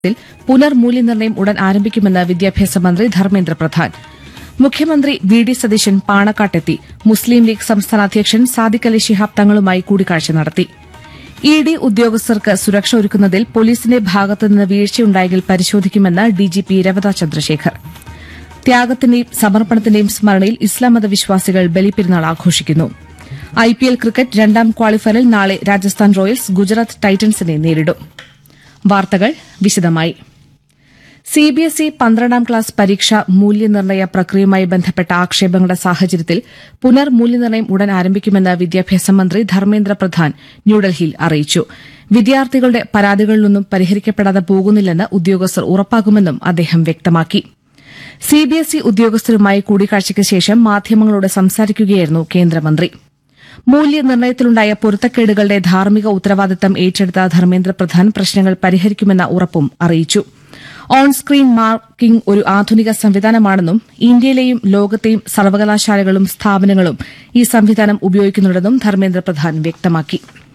ത്തിൽ പുനർമൂല്യനിർണ്ണയം ഉടൻ ആരംഭിക്കുമെന്ന് വിദ്യാഭ്യാസ മന്ത്രി ധർമ്മേന്ദ്ര പ്രധാൻ മുഖ്യമന്ത്രി വി ഡി സതീശൻ പാണക്കാട്ടെത്തി മുസ്ലിം ലീഗ് സംസ്ഥാന അധ്യക്ഷൻ സാദിഖ് അലി ശിഹാബ് തങ്ങളുമായി കൂടിക്കാഴ്ച നടത്തി ഇ ഡി ഉദ്യോഗസ്ഥർക്ക് സുരക്ഷ ഒരുക്കുന്നതിൽ പോലീസിന്റെ ഭാഗത്തുനിന്ന് വീഴ്ചയുണ്ടായെങ്കിൽ പരിശോധിക്കുമെന്ന് ഡിജിപി രവത ചന്ദ്രശേഖർ ത്യാഗത്തിന്റെയും സമർപ്പണത്തിന്റെയും സ്മരണയിൽ ഇസ്ലാം മത വിശ്വാസികൾ ബലിപ്പെരുന്നാൾ ആഘോഷിക്കുന്നു ഐപിഎൽ ക്രിക്കറ്റ് രണ്ടാം ക്വാളിഫയറിൽ നാളെ രാജസ്ഥാൻ റോയൽസ് ഗുജറാത്ത് ടൈറ്റൻസിനെ നേരിടും വാർത്തകൾ വിശദമായി സിബിഎസ്ഇ പന്ത്രണ്ടാം ക്ലാസ് പരീക്ഷ മൂല്യനിർണ്ണയ പ്രക്രിയയുമായി ബന്ധപ്പെട്ട ആക്ഷേപങ്ങളുടെ സാഹചര്യത്തിൽ പുനർമൂല്യനിർണ്ണയം ഉടൻ ആരംഭിക്കുമെന്ന് വിദ്യാഭ്യാസ മന്ത്രി ധർമ്മേന്ദ്ര പ്രധാൻ ന്യൂഡൽഹിയിൽ അറിയിച്ചു വിദ്യാർത്ഥികളുടെ പരാതികളിലൊന്നും പരിഹരിക്കപ്പെടാതെ പോകുന്നില്ലെന്ന് ഉദ്യോഗസ്ഥർ ഉറപ്പാക്കുമെന്നും അദ്ദേഹം വ്യക്തമാക്കി സിബിഎസ്ഇ ഉദ്യോഗസ്ഥരുമായി കൂടിക്കാഴ്ചയ്ക്ക് ശേഷം മാധ്യമങ്ങളോട് സംസാരിക്കുകയായിരുന്നു കേന്ദ്രമന്ത്രി മൂല്യനിർണ്ണയത്തിലുണ്ടായ പൊരുത്തക്കേടുകളുടെ ധാർമ്മിക ഉത്തരവാദിത്തം ഏറ്റെടുത്ത ധർമ്മേന്ദ്ര പ്രധാൻ പ്രശ്നങ്ങൾ പരിഹരിക്കുമെന്ന ഉറപ്പും അറിയിച്ചു ഓൺ സ്ക്രീൻ മാർക്കിംഗ് ഒരു ആധുനിക സംവിധാനമാണെന്നും ഇന്ത്യയിലെയും ലോകത്തെയും സർവകലാശാലകളും സ്ഥാപനങ്ങളും ഈ സംവിധാനം ഉപയോഗിക്കുന്നുണ്ടെന്നും ധർമ്മേന്ദ്ര പ്രധാൻ വ്യക്തമാക്കി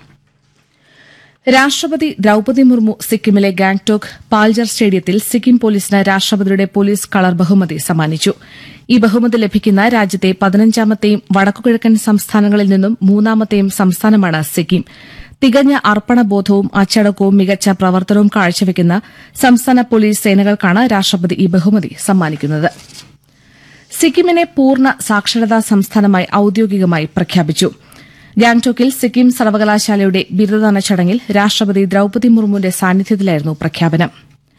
രാഷ്ട്രപതി ദ്രൌപതി മുർമു സിക്കിമിലെ ഗാംഗ്ടോക്ക് പാൽജർ സ്റ്റേഡിയത്തിൽ സിക്കിം പോലീസിന് രാഷ്ട്രപതിയുടെ പോലീസ് കളർ ബഹുമതി സമ്മാനിച്ചു ഈ ബഹുമതി ലഭിക്കുന്ന രാജ്യത്തെ പതിനഞ്ചാമത്തെയും വടക്കുകിഴക്കൻ സംസ്ഥാനങ്ങളിൽ നിന്നും മൂന്നാമത്തെയും സംസ്ഥാനമാണ് സിക്കിം തികഞ്ഞ അർപ്പണബോധവും അച്ചടക്കവും മികച്ച പ്രവർത്തനവും കാഴ്ചവെക്കുന്ന സംസ്ഥാന പോലീസ് സേനകൾക്കാണ് രാഷ്ട്രപതി ഈ ബഹുമതി സമ്മാനിക്കുന്നത് സിക്കിമിനെ പൂർണ്ണ സാക്ഷരതാ സംസ്ഥാനമായി ഔദ്യോഗികമായി പ്രഖ്യാപിച്ചു ഗാംഗ്ടോക്കിൽ സിക്കിം സർവകലാശാലയുടെ ബിരുദദാന ചടങ്ങിൽ രാഷ്ട്രപതി ദ്രൌപതി മുർമുവിന്റെ സാന്നിധ്യത്തിലായിരുന്നു പ്രഖ്യാപനം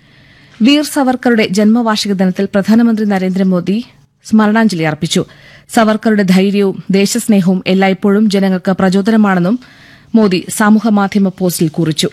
വീർ സവർക്കറുടെ ജന്മവാർഷിക ദിനത്തിൽ പ്രധാനമന്ത്രി നരേന്ദ്രമോദി സ്മരണാഞ്ജലി അർപ്പിച്ചു സവർക്കറുടെ ധൈര്യവും ദേശസ്നേഹവും എല്ലായ്പ്പോഴും ജനങ്ങൾക്ക് പ്രചോദനമാണെന്നും മോദി സാമൂഹ്യമാധ്യമ പോസ്റ്റിൽ കുറിച്ചു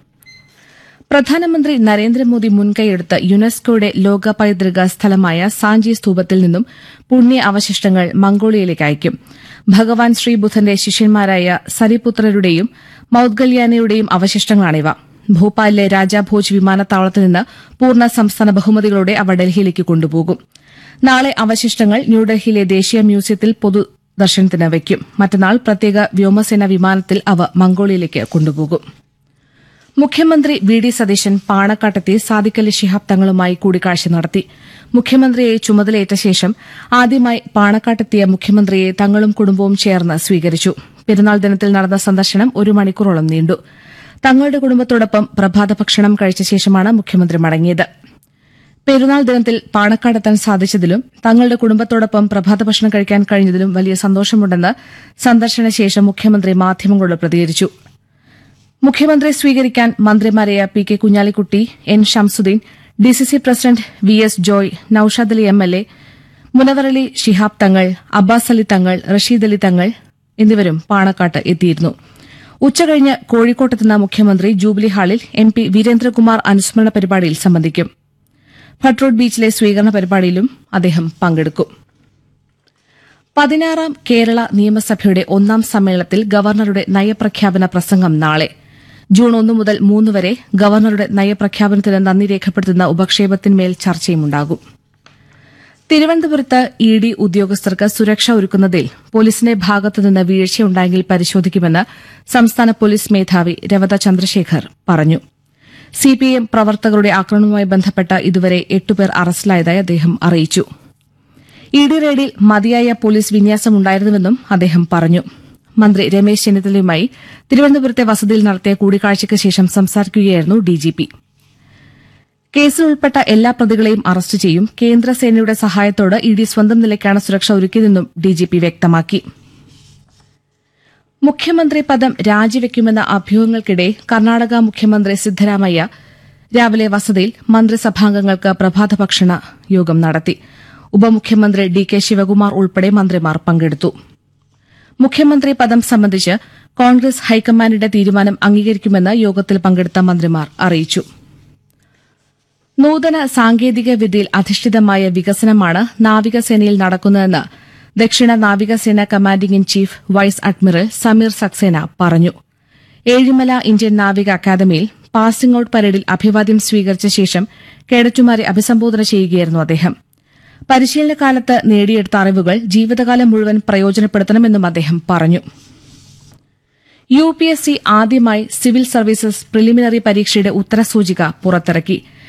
പ്രധാനമന്ത്രി നരേന്ദ്രമോദി മുൻകൈയെടുത്ത് യുനെസ്കോയുടെ ലോക പൈതൃക സ്ഥലമായ സാഞ്ചി സ്തൂപത്തിൽ നിന്നും പുണ്യ അവശിഷ്ടങ്ങൾ മംഗോളിയയിലേക്ക് അയക്കും ഭഗവാൻ ശ്രീബുദ്ധന്റെ ശിഷ്യന്മാരായ സരിപുത്രരുടെയും മൌദ്ഗല്യാനയുടെയും അവശിഷ്ടങ്ങളാണിവ ഭോപ്പാലിലെ രാജാഭോജ് വിമാനത്താവളത്തിൽ നിന്ന് പൂർണ്ണ സംസ്ഥാന ബഹുമതികളോടെ അവ ഡൽഹിയിലേക്ക് കൊണ്ടുപോകും നാളെ അവശിഷ്ടങ്ങൾ ന്യൂഡൽഹിയിലെ ദേശീയ മ്യൂസിയത്തിൽ പൊതുദർശനത്തിന് വയ്ക്കും മറ്റന്നാൾ പ്രത്യേക വ്യോമസേന വിമാനത്തിൽ അവ മംഗോളിയയിലേക്ക് കൊണ്ടുപോകും മുഖ്യമന്ത്രി വി ഡി സതീശൻ പാണക്കാട്ടെത്തി സാദിഖ് അലി ശിഹാബ് തങ്ങളുമായി കൂടിക്കാഴ്ച നടത്തി മുഖ്യമന്ത്രിയെ ചുമതലയേറ്റ ശേഷം ആദ്യമായി പാണക്കാട്ടെത്തിയ മുഖ്യമന്ത്രിയെ തങ്ങളും കുടുംബവും ചേർന്ന് സ്വീകരിച്ചു പെരുന്നാൾ ദിനത്തിൽ നടന്ന സന്ദർശനം ഒരു മണിക്കൂറോളം നീണ്ടു തങ്ങളുടെ കുടുംബത്തോടൊപ്പം പ്രഭാത ഭക്ഷണം കഴിച്ച ശേഷമാണ് മുഖ്യമന്ത്രി മടങ്ങിയത് പെരുന്നാൾ ദിനത്തിൽ പാണക്കാടെത്താൻ സാധിച്ചതിലും തങ്ങളുടെ കുടുംബത്തോടൊപ്പം പ്രഭാത ഭക്ഷണം കഴിക്കാൻ കഴിഞ്ഞതിലും വലിയ സന്തോഷമുണ്ടെന്ന് സന്ദർശന ശേഷം മുഖ്യമന്ത്രി മാധ്യമങ്ങളോട് പ്രതികരിച്ചു മുഖ്യമന്ത്രിയെ സ്വീകരിക്കാൻ മന്ത്രിമാരായ P K Kunhalikutty N Shamsudheen DCC president V S Joy Noushad Ali M L A Munavvarali Shihab Thangal Abbas Ali തങ്ങൾ റഷീദ് അലി തങ്ങൾ എന്നിവരും പാണക്കാട്ട് എത്തിയിരുന്നു ഉച്ചകഴിഞ്ഞ് കോഴിക്കോട്ടെത്തുന്ന മുഖ്യമന്ത്രി ജൂബിലി ഹാളിൽ എം പി വീരേന്ദ്രകുമാർ അനുസ്മരണ പരിപാടിയിൽ സംബന്ധിക്കും ഭട്രോഡ് ബീച്ചിലെ സ്വീകരണ പരിപാടിയിലും അദ്ദേഹം പങ്കെടുക്കും പതിനാറാം കേരള നിയമസഭയുടെ ഒന്നാം സമ്മേളനത്തിൽ ഗവർണറുടെ നയപ്രഖ്യാപന പ്രസംഗം നാളെ ജൂൺ ഒന്ന് മുതൽ മൂന്ന് വരെ ഗവർണറുടെ നയപ്രഖ്യാപനത്തിന് നന്ദി രേഖപ്പെടുത്തുന്ന ഉപക്ഷേപത്തിന്മേൽ ചർച്ചയുമുണ്ടാകും തിരുവനന്തപുരത്ത് ഇ ഡി ഉദ്യോഗസ്ഥർക്ക് സുരക്ഷ ഒരുക്കുന്നതിൽ പോലീസിന്റെ ഭാഗത്തുനിന്ന് വീഴ്ചയുണ്ടായെങ്കിൽ പരിശോധിക്കുമെന്ന് സംസ്ഥാന പോലീസ് മേധാവി രവത ചന്ദ്രശേഖർ പറഞ്ഞു സിപിഐഎം പ്രവർത്തകരുടെ ആക്രമണവുമായി ബന്ധപ്പെട്ട് ഇതുവരെ എട്ടുപേർ അറസ്റ്റിലായതായി അദ്ദേഹം അറിയിച്ചു ഇ ഡി റെയ്ഡിൽ മതിയായ പോലീസ് വിന്യാസമുണ്ടായിരുന്നുവെന്നും അദ്ദേഹം പറഞ്ഞു മന്ത്രി രമേശ് ചെന്നിത്തലയുമായി തിരുവനന്തപുരത്തെ വസതിയിൽ നടത്തിയ കൂടിക്കാഴ്ചയ്ക്ക് ശേഷം സംസാരിക്കുകയായിരുന്നു ഡിജിപി കേസിൽ ഉൾപ്പെട്ട എല്ലാ പ്രതികളെയും അറസ്റ്റ് ചെയ്യും കേന്ദ്രസേനയുടെ സഹായത്തോട് ഇ ഡി സ്വന്തം നിലയ്ക്കാണ് സുരക്ഷ ഒരുക്കിയതെന്നും ഡിജിപി വ്യക്തമാക്കി മുഖ്യമന്ത്രി പദം രാജിവെക്കുമെന്ന അഭ്യൂഹങ്ങൾക്കിടെ കർണാടക മുഖ്യമന്ത്രി സിദ്ധരാമയ്യ രാവിലെ വസതിയിൽ മന്ത്രിസഭാംഗങ്ങൾക്ക് പ്രഭാത ഭക്ഷണ യോഗം നടത്തി ഉപമുഖ്യമന്ത്രി ഡി കെ ശിവകുമാർ ഉൾപ്പെടെ മന്ത്രിമാർ പങ്കെടുത്തു മുഖ്യമന്ത്രി പദം സംബന്ധിച്ച് കോൺഗ്രസ് ഹൈക്കമാൻഡിന്റെ തീരുമാനം അംഗീകരിക്കുമെന്ന് യോഗത്തിൽ പങ്കെടുത്ത മന്ത്രിമാർ അറിയിച്ചു നൂതന സാങ്കേതിക വിദ്യയിൽ അധിഷ്ഠിതമായ വികസനമാണ് നാവികസേനയിൽ നടക്കുന്നതെന്ന് ദക്ഷിണ നാവികസേന commanding in chief vice admiral Sameer Saxena പറഞ്ഞു ഏഴിമല ഇന്ത്യൻ നാവിക അക്കാദമിയിൽ പാസിംഗ് ഔട്ട് പരേഡിൽ അഭിവാദ്യം സ്വീകരിച്ച ശേഷം കേഡറ്റുമാരെ അഭിസംബോധന ചെയ്യുകയായിരുന്നു അദ്ദേഹം പരിശീലനകാലത്ത് നേടിയെടുത്ത അറിവുകൾ ജീവിതകാലം മുഴുവൻ പ്രയോജനപ്പെടുത്തണമെന്നും അദ്ദേഹം പറഞ്ഞു യു പി എസ് സി ആദ്യമായി സിവിൽ സർവീസസ് പ്രിലിമിനറി പരീക്ഷയുടെ ഉത്തരസൂചിക പുറത്തിറക്കി